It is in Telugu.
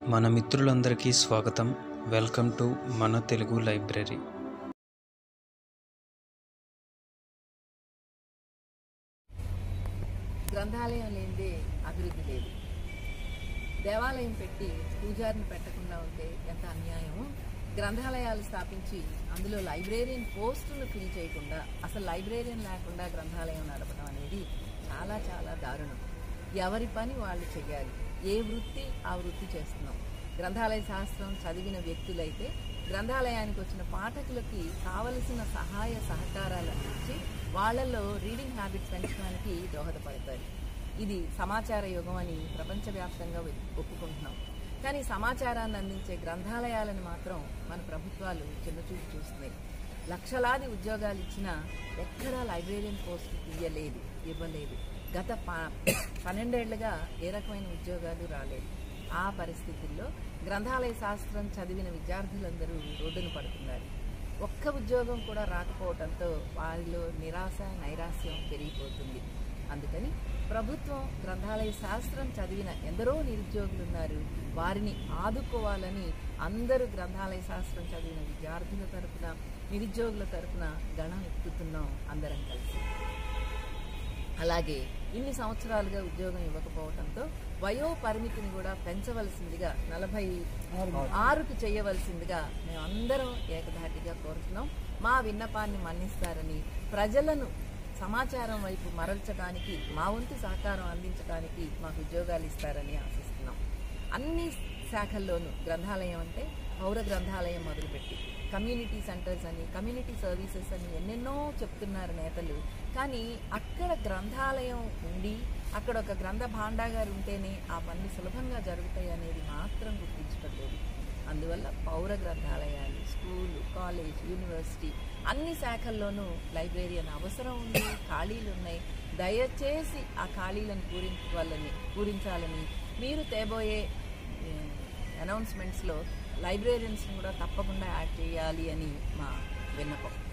మన మిత్రులందరికీ స్వాగతం వెల్కమ్ టు మన తెలుగు లైబ్రరీ గ్రంథాలయం లేనిదే అభివృద్ధి లేదు దేవాలయం పెట్టి పూజారిని పెట్టకుండా ఉంటే ఎంత అన్యాయమో గ్రంథాలయాలు స్థాపించి అందులో లైబ్రేరియన్ పోస్టులు ఫిల్ చేయకుండా అసలు లైబ్రేరియన్ లేకుండా గ్రంథాలయం నడపడం అనేది చాలా చాలా దారుణం ఎవరి పని వాళ్ళు చెయ్యాలి ఏ వృత్తి ఆ వృత్తి చేస్తున్నాం గ్రంథాలయ శాస్త్రం చదివిన వ్యక్తులైతే గ్రంథాలయానికి వచ్చిన పాఠకులకి కావలసిన సహాయ సహకారాలు అందించి వాళ్ళల్లో రీడింగ్ హ్యాబిట్ పెంచడానికి దోహదపడతాయి ఇది సమాచార యుగం అని ప్రపంచవ్యాప్తంగా ఒ- ఒప్పుకుంటున్నాం కానీ సమాచారాన్ని అందించే గ్రంథాలయాలను మాత్రం మన ప్రభుత్వాలు చిన్నచూపు చూస్తున్నాయి లక్షలాది ఉద్యోగాలు ఇచ్చినా ఎక్కడా లైబ్రేరియన్ పోస్టు తీయలేదు ఇవ్వలేదు గత ప- పన్నెండేళ్లుగా ఏ రకమైన ఉద్యోగాలు రాలేదు ఆ పరిస్థితుల్లో గ్రంథాలయ శాస్త్రం చదివిన విద్యార్థులందరూ రోడ్డున పడుతున్నారు ఒక్క ఉద్యోగం కూడా రాకపోవడంతో వారిలో నిరాశ నైరాశ్యం పెరిగిపోతుంది అందుకని ప్రభుత్వం గ్రంథాలయ శాస్త్రం చదివిన ఎందరో నిరుద్యోగులు ఉన్నారు వారిని ఆదుకోవాలని అందరూ గ్రంథాలయ శాస్త్రం చదివిన విద్యార్థుల తరపున నిరుద్యోగుల తరపున గణం ఎత్తుతున్నాం అందరం కలిసి అలాగే ఇన్ని సంవత్సరాలుగా ఉద్యోగం ఇవ్వకపోవడంతో వయో పరిమితిని కూడా పెంచవలసిందిగా నలభై ఆరుకు చేయవలసిందిగా మేమందరం ఏకధాటిగా కోరుతున్నాం మా విన్నపాన్ని మన్నిస్తారని ప్రజలను సమాచారం వైపు మరల్చడానికి మా వంతు సహకారం అందించడానికి మాకు ఉద్యోగాలు ఇస్తారని ఆశిస్తున్నాం అన్ని శాఖల్లోనూ గ్రంథాలయం అంటే పౌర గ్రంథాలయం మొదలుపెట్టి కమ్యూనిటీ సెంటర్స్ అని కమ్యూనిటీ సర్వీసెస్ అని ఎన్నెన్నో చెప్తున్నారు నేతలు కానీ అక్కడ గ్రంథాలయం ఉండి అక్కడ ఒక గ్రంథ భాండాగారు ఉంటేనే ఆ పనులు సులభంగా జరుగుతాయి అనేది మాత్రం గుర్తించడం లేదు అందువల్ల పౌర గ్రంథాలయాలు స్కూలు కాలేజ్ యూనివర్సిటీ అన్ని శాఖల్లోనూ లైబ్రేరియన్ అవసరం ఉంది ఖాళీలు ఉన్నాయి దయచేసి ఆ ఖాళీలను పూరించాలని పూరించాలని మీరు తేబోయే అనౌన్స్మెంట్స్లో లైబ్రేరియన్స్ని కూడా తప్పకుండా యాడ్ చేయాలి అని మా విన్నపం